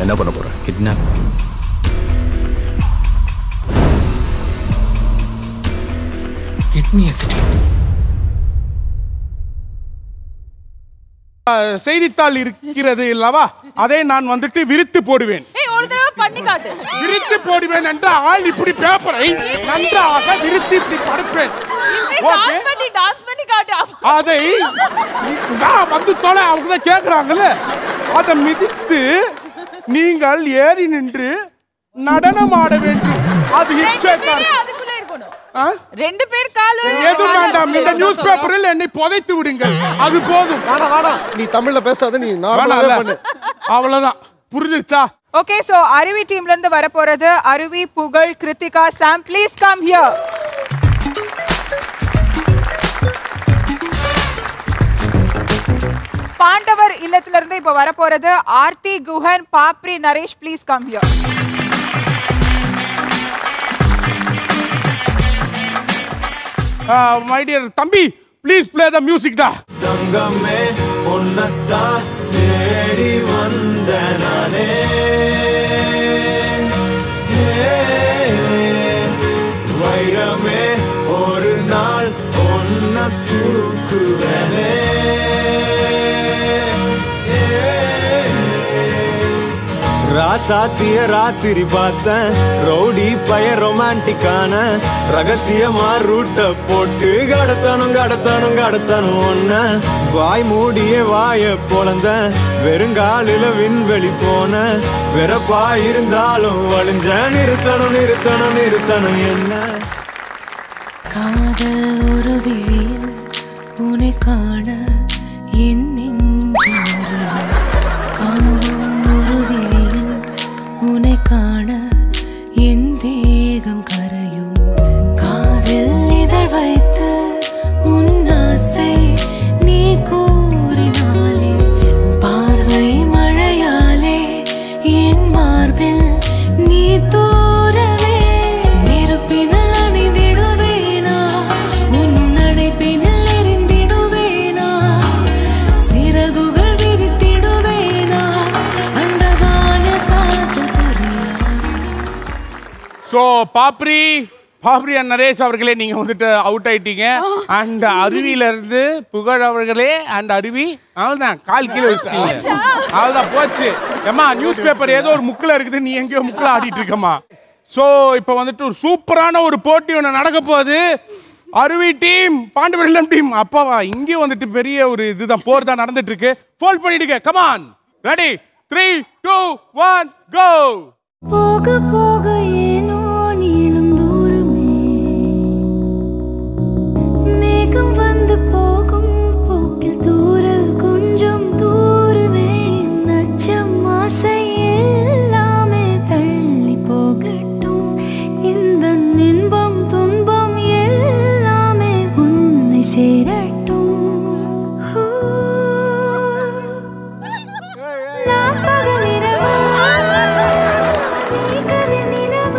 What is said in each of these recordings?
என்ன பண்ண போற கிட்னாப் கிட்னி எசிட்டி செய்தித்தாள் இருக்கிறது அல்லவா அதை நான் வந்துட்டு விரித்து போடுவேன் ஏய் ஒரு தடவை பண்ணி காட்டு விரித்து போடுவேன் என்றால் இப்படி பேப்பரை நன்றாக விரித்து இப்படி படுப்பேன் ஓகே டான்ஸ் பண்ணி டான்ஸ் பண்ணி காட்டு அப்ப- அதை நான் வந்து தொலை அவங்க தான் கேட்குறாங்கல்ல அதை மிதித்து நீங்கள் ஏறி நின்று நடனம் ஆட வேண்டும் அது ரெண்டு ஹிட் பேரே அதுக்குள்ள இருக்கணும் ஆ ரெண்டு பேர் காலு எதுவும் வேண்டாம் இந்த நியூஸ் பேப்பரில் என்னை புதைத்து விடுங்கள் அது போதும் வேணாம் வேணாம் நீ தமிழ்ல பேசாத நீ நார்மலாவே வேணாம்ல? பண்ணு அவ்வளவுதான் புரிஞ்சிருச்சா ஓகே சோ அருவி டீம்ல இருந்து வர போறது அருவி புகழ் Kiruthika Sam please come here Pandavar இல்லத்துல இருந்து இப்ப வர போறது Aarthi Guhan Papri Naresh please come here my dear தம்பி ப்ளீஸ் ப்ளே த மியூசிக் டா தங்கமே உன்னத்தான் தேடி வந்த நானே வைரமே ஒரு நாள் ஒன்ன தூக்குவனே ராசாத்திய ராத்திரி பார்த்தேன் ரவுடி பய ரொமான்டிக்கான ரகசியமா ரூட்ட போட்டு கடத்தணும் கடத்தணும் கடத்தணும் ஒன்ன வாய் மூடிய வாய பொழந்த வெறுங்காலில விண்வெளி போன வெறப்பா இருந்தாலும் வழிஞ்ச நிறுத்தணும் நிறுத்தணும் நிறுத்தணும் என்ன காதல் ஒரு விழியில் உன்னை காண என் நெஞ்சு மறியும் காமம் ஒரு விழியில் உன்னை காண என் தேகம் கரையும் காதில் இதழ் வைத்து உன் ஆசை நீ கூறினாலே பார்வை மழையாலே என் மார்பில் நீ தூரவே நெருப்பினில் அணிந்திடுவேனா உன் அடைப்பினில் எரிந்திடுவேனா சிறகுகள் விரித்திடுவேனா அந்த வான காதல் புரியாது ஸோ பாப்ரி பாப்ரி அண்ட் நரேஷ் அவர்களே நீங்க வந்துட்டு அவுட் ஆயிட்டீங்க அண்ட் அருவியில இருந்து புகழ் அவர்களே அண்ட் அருவி அவ்வளவுதான் கால் கீழே வச்சுட்டீங்க அவ்வளவுதான் போச்சு ஏம்மா நியூஸ் பேப்பர் ஏதோ ஒரு முக்கில் இருக்குது நீ எங்கேயோ முக்கில் ஆடிட்டு இருக்கம்மா ஸோ இப்போ வந்துட்டு ஒரு சூப்பரான ஒரு போட்டி ஒன்று நடக்க போகுது அருவி டீம் பாண்டவரிலம் டீம் அப்பாவா இங்கேயும் வந்துட்டு பெரிய ஒரு இதுதான் போர் தான் நடந்துட்டு இருக்கு ஃபோல்ட் பண்ணிடுங்க come on ready three two one go போக போக ஏனோ நீளும் தூரமே மேகம் வந்து போகும் போக்கில் தூரல் கொஞ்சம் தூரமே நச்சம் ஆசை எல்லாமே தள்ளி போகட்டும் இந்த இன்பம் துன்பம் எல்லாமே உன்னை சேரட்டும் ஹூ. நான் பகல் இரவா, நீ கதிர் நிலவு.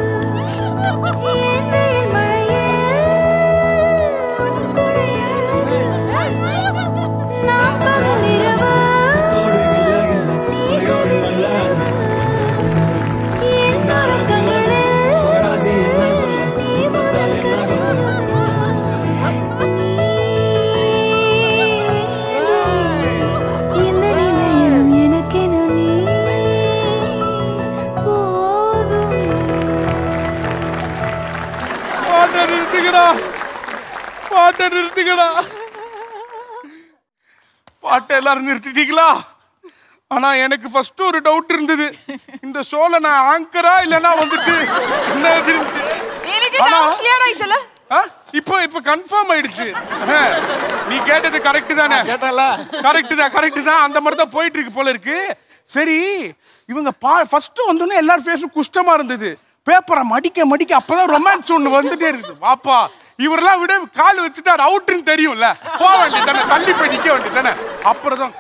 என் வெயில் மழையே, உன் கொடை அழகு. நான் பகல் இரவா, நீ கதிர் நிலவு. என் உறக்கங்களில் நீ முதல் கனவு. எந்த நிலையிலும் எனக்கென நீ போதுமே பாட்டை நிறுத்துக்கடா பாட்டை நிறுத்துக்கடா பாட்டை எல்லாரும் நிறுத்திட்டீங்களா ஆனா எனக்கு ஃபர்ஸ்ட் ஒரு டவுட் இருந்தது இந்த ஷோல நான் ஆங்கரா இல்லனா வந்துட்டு என்ன இதுன்னு. எனக்கு ஆனா- டவுட் கிளியர் ஆயிடுச்சுல ஆ? இப்போ இப்போ கன்ஃபார்ம் ஆயிடுச்சு ஆ. நீ கேட்டது கரெக்ட் தானே கேட்டல கரெக்ட் தான் கரெக்ட் தான் அந்த மாதிரி தான் போயிட்டு இருக்கு போல இருக்கு சரி இவங்க பா ஃபர்ஸ்ட் வந்தோடனே எல்லார் ஃபேஸும் குஷ்டமா இருந்தது பேப்பரை மடிக்க மடிக்க அப்பதான் ரொமான்ஸ் ஒன்று வந்துட்டே இருக்குது வாப்பா இவரெல்லாம் விட கால் வச்சுட்டார் அவுட்டுன்னு தெரியும்ல போக வேண்டியது தானே தள்ளி போய் நிக்க வேண்டியது தானே அப்புறம் தான்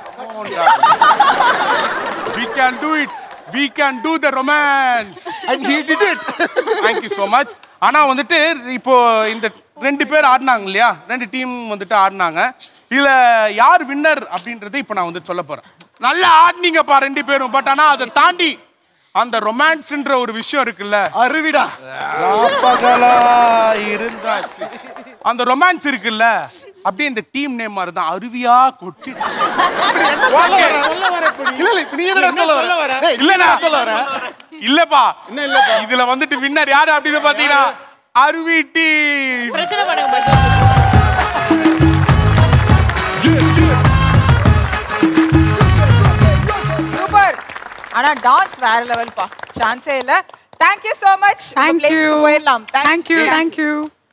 we can do it we can do the romance and he did it thank you so much ஆனா வந்துட்டு இப்போ இந்த ரெண்டு பேர் ஆடினாங்க இல்லையா ரெண்டு டீம் வந்துட்டு ஆடினாங்க இதுல யார் வின்னர் அப்படின்றத இப்போ நான் வந்து சொல்ல போறேன் நல்லா ஆடினீங்கப்பா ரெண்டு பேரும் பட் ஆனா அதை தாண்டி அந்த ரொமான்ஸ்ன்ற ஒரு விஷயம் இருக்குல்ல அருவிடா ராப்பகலா இருந்தாச்சு அந்த ரொமான்ஸ் இருக்குல்ல அப்படியே இந்த டீம் நேம் மாதிரி தான் அருவியா கொட்டி Okay. இல்ல இல்ல இப்ப நீ என்னடா சொல்ல வர டேய், நீ இல்லடா என்னடா சொல்ல வர இல்லப்பா இதுல வந்துட்டு வின்னர் யாரு அப்படின்னு பாத்தீங்கன்னா அருவி டீம் பிரச்சனை பண்ணுங்க பாத்து. சூப்பர் ஆனா டான்ஸ் வேற லெவல் பா சான்ஸே இல்ல thank you so much Thank Place க்கு you. போயிடலாம் Thank you. Thank you.